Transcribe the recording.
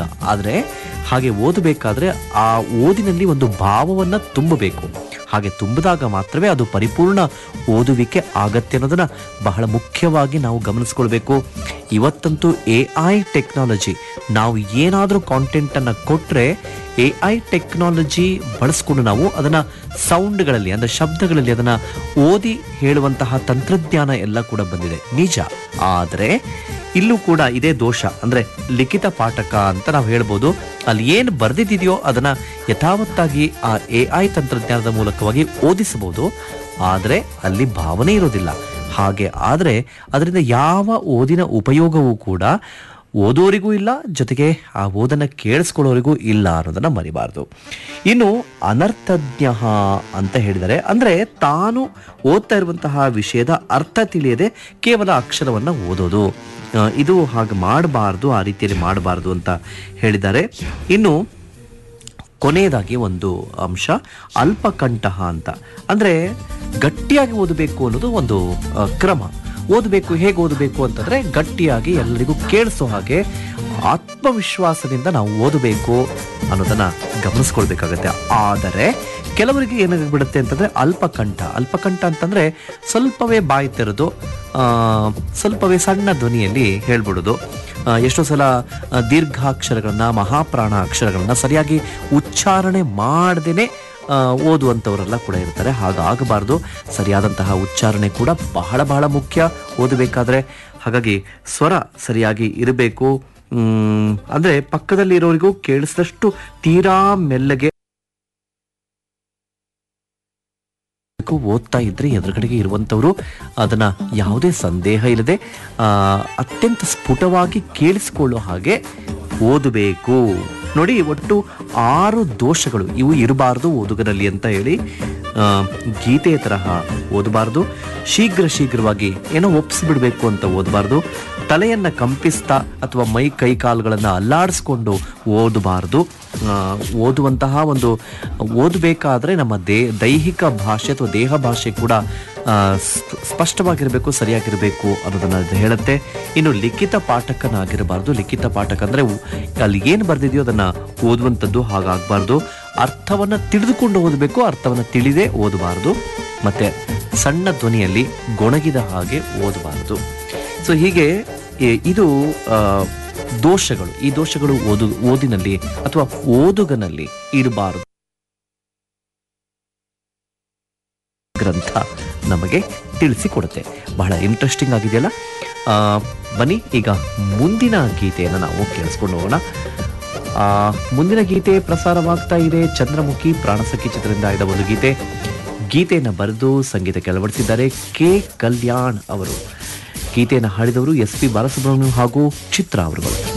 ಆದರೆ ಹಾಗೆ ಓದಬೇಕಾದ್ರೆ ಆ ಓದಿನಲ್ಲಿ ಒಂದು ಭಾವವನ್ನು ತುಂಬಬೇಕು ಹಾಗೆ ತುಂಬಿದಾಗ ಮಾತ್ರವೇ ಅದು ಪರಿಪೂರ್ಣ ಓದುವಿಕೆ ಆಗತ್ತೆ ಅನ್ನೋದನ್ನ ಬಹಳ ಮುಖ್ಯವಾಗಿ ನಾವು ಗಮನಿಸ್ಕೊಳ್ಬೇಕು ಇವತ್ತಂತೂ ಎ ಐ ಟೆಕ್ನಾಲಜಿ ನಾವು ಏನಾದರೂ ಕಾಂಟೆಂಟನ್ನು ಕೊಟ್ಟರೆ ಎ ಐ ಟೆಕ್ನಾಲಜಿ ಬಳಸ್ಕೊಂಡು ನಾವು ಅದನ್ನು ಸೌಂಡ್ಗಳಲ್ಲಿ ಅಂದರೆ ಶಬ್ದಗಳಲ್ಲಿ ಅದನ್ನು ಓದಿ ಹೇಳುವಂತಹ ತಂತ್ರಜ್ಞಾನ ಎಲ್ಲ ಕೂಡ ಬಂದಿದೆ ನಿಜ ಆದರೆ ಇಲ್ಲೂ ಕೂಡ ಇದೇ ದೋಷ ಅಂದರೆ ಲಿಖಿತ ಪಾಠಕ ಅಂತ ನಾವು ಹೇಳ್ಬೋದು ಅಲ್ಲಿ ಏನು ಬರೆದಿದೆಯೋ ಅದನ್ನು ಯಥಾವತ್ತಾಗಿ ಆ ಎ ಐ ತಂತ್ರಜ್ಞಾನದ ಮೂಲಕವಾಗಿ ಓದಿಸಬಹುದು ಆದರೆ ಅಲ್ಲಿ ಭಾವನೆ ಇರೋದಿಲ್ಲ ಹಾಗೆ ಆದರೆ ಅದರಿಂದ ಯಾವ ಓದಿನ ಉಪಯೋಗವೂ ಕೂಡ ಓದೋರಿಗೂ ಇಲ್ಲ ಜೊತೆಗೆ ಆ ಓದನ್ನು ಕೇಳಿಸ್ಕೊಳ್ಳೋರಿಗೂ ಇಲ್ಲ ಅನ್ನೋದನ್ನ ಮರಿಬಾರ್ದು ಇನ್ನು ಅನರ್ಥಜ್ಞ ಅಂತ ಹೇಳಿದರೆ ಅಂದರೆ ತಾನು ಓದ್ತಾ ಇರುವಂತಹ ವಿಷಯದ ಅರ್ಥ ತಿಳಿಯದೆ ಕೇವಲ ಅಕ್ಷರವನ್ನು ಓದೋದು ಆ, ಇದು ಹಾಗೆ ಮಾಡಬಾರ್ದು ಆ ರೀತಿಯಲ್ಲಿ ಮಾಡಬಾರ್ದು ಅಂತ ಹೇಳಿದ್ದಾರೆ ಇನ್ನು ಕೊನೆಯದಾಗಿ ಒಂದು ಅಂಶ ಅಲ್ಪಕಂಠ ಅಂತ ಅಂದರೆ ಗಟ್ಟಿಯಾಗಿ ಓದಬೇಕು ಅನ್ನೋದು ಒಂದು ಆ, ಕ್ರಮ ಓದಬೇಕು ಹೇಗೆ ಓದಬೇಕು ಅಂತಂದರೆ ಗಟ್ಟಿಯಾಗಿ ಎಲ್ಲರಿಗೂ ಕೇಳಿಸೋ ಹಾಗೆ ಆತ್ಮವಿಶ್ವಾಸದಿಂದ ನಾವು ಓದಬೇಕು ಅನ್ನೋದನ್ನ ಗಮನಿಸ್ಕೊಳ್ಬೇಕಾಗತ್ತೆ ಆದರೆ ಕೆಲವರಿಗೆ ಏನಾಗ್ಬಿಡುತ್ತೆ ಅಂತಂದ್ರೆ ಅಲ್ಪಕಂಠ ಅಲ್ಪಕಂಠ ಅಂತಂದ್ರೆ ಸ್ವಲ್ಪವೇ ಬಾಯಿ ತೆರೆದು ಆ, ಸ್ವಲ್ಪವೇ ಸಣ್ಣ ಧ್ವನಿಯಲ್ಲಿ ಹೇಳ್ಬಿಡೋದು ಆ, ಎಷ್ಟೋ ಸಲ ಆ, ದೀರ್ಘಾಕ್ಷರಗಳನ್ನ ಮಹಾಪ್ರಾಣ ಅಕ್ಷರಗಳನ್ನ ಸರಿಯಾಗಿ ಉಚ್ಚಾರಣೆ ಮಾಡದೇನೆ ಓದುವಂಥವರೆಲ್ಲ ಕೂಡ ಇರ್ತಾರೆ ಹಾಗಾಗಬಾರ್ದು ಸರಿಯಾದಂತಹ ಉಚ್ಚಾರಣೆ ಕೂಡ ಬಹಳ ಬಹಳ ಮುಖ್ಯ ಓದಬೇಕಾದ್ರೆ ಹಾಗಾಗಿ ಸ್ವರ ಸರಿಯಾಗಿ ಇರಬೇಕು ಮ್, ಅಂದ್ರೆ ಪಕ್ಕದಲ್ಲಿ ಇರೋರಿಗೂ ಕೇಳಿಸಿದಷ್ಟು ತೀರಾ ಮೆಲ್ಲಗೆ ಓದ್ತಾ ಇದ್ರೆ ಎದುರುಗಡೆಗೆ ಇರುವಂತವರು ಅದನ್ನ ಯಾವುದೇ ಸಂದೇಹ ಇಲ್ಲದೆ ಆ, ಅತ್ಯಂತ ಸ್ಫುಟವಾಗಿ ಕೇಳಿಸಿಕೊಳ್ಳೋ ಹಾಗೆ ಓದಬೇಕು ನೋಡಿ ಒಟ್ಟು ಆರು ದೋಷಗಳು ಇವು ಇರಬಾರ್ದು ಓದುಗರಲ್ಲಿ ಅಂತ ಹೇಳಿ ಆ, ಗೀತೆಯ ತರಹ ಓದಬಾರ್ದು ಶೀಘ್ರ ಶೀಘ್ರವಾಗಿ ಏನೋ ಒಪ್ಪಿಸ್ಬಿಡ್ಬೇಕು ಅಂತ ಓದಬಾರ್ದು ತಲೆಯನ್ನ ಕಂಪಿಸ್ತಾ ಅಥವಾ ಮೈ ಕೈ ಕಾಲುಗಳನ್ನು ಅಲ್ಲಾಡಿಸ್ಕೊಂಡು ಓದಬಾರ್ದು ಆ, ಓದುವಂತಹ ಒಂದು ಓದಬೇಕಾದ್ರೆ ನಮ್ಮ ದೇ ದೈಹಿಕ ಭಾಷೆ ಅಥವಾ ದೇಹ ಭಾಷೆ ಕೂಡ ಆ, ಸ್ಪ- ಸ್ಪಷ್ಟವಾಗಿರಬೇಕು ಸರಿಯಾಗಿರಬೇಕು ಅನ್ನೋದನ್ನ ಇದು ಹೇಳುತ್ತೆ ಇನ್ನು ಲಿಖಿತ ಪಾಠಕನಾಗಿರಬಾರ್ದು ಲಿಖಿತ ಪಾಠಕ ಅಂದ್ರೆ ಉ- ಅಲ್ಲಿ ಏನು ಬರೆದಿದೆಯೋ ಅದನ್ನ ಓದುವಂಥದ್ದು ಹಾಗಾಗಬಾರ್ದು ಅರ್ಥವನ್ನ ತಿಳಿದುಕೊಂಡು ಓದಬೇಕು ಅರ್ಥವನ್ನ ತಿಳಿದೇ ಓದಬಾರ್ದು ಮತ್ತೆ ಸಣ್ಣ ಧ್ವನಿಯಲ್ಲಿ ಗೊಣಗಿದ ಹಾಗೆ ಓದಬಾರ್ದು ಸೊ ಹೀಗೆ ಈ- ಇದು ಆ, ದೋಷಗಳು ಈ ದೋಷಗಳು ಓದು ಓದಿನಲ್ಲಿ ಅಥವಾ ಓದುಗನಲ್ಲಿ ಇರಬಾರದು ಗ್ರಂಥ ನಮಗೆ ತಿಳಿಸಿಕೊಡುತ್ತೆ ಬಹಳ ಇಂಟ್ರೆಸ್ಟಿಂಗ್ ಆಗಿದೆಯಲ್ಲ ಆ, ಬನ್ನಿ ಈಗ ಮುಂದಿನ ಗೀತೆಯನ್ನು ನಾವು ಕೇಳಿಸ್ಕೊಂಡು ಹೋಗೋಣ ಆ, ಮುಂದಿನ ಗೀತೆ ಪ್ರಸಾರವಾಗ್ತಾ ಇದೆ ಚಂದ್ರಮುಖಿ ಪ್ರಾಣಸಖಿ ಚಿತ್ರದಿಂದ ಆಯ್ದ ಒಂದು ಗೀತೆ ಗೀತೆಯನ್ನು ಬರೆದು ಸಂಗೀತಕ್ಕೆ ಅಳವಡಿಸಿದ್ದಾರೆ ಕೆ ಕಲ್ಯಾಣ್ ಅವರು ಗೀತೆಯನ್ನು ಹಾಡಿದವರು ಎಸ್ ಪಿ ಬಾಲಸುಬ್ರಹ್ಮಣ್ಯಂ ಹಾಗೂ ಚಿತ್ರ ಅವರುಗಳು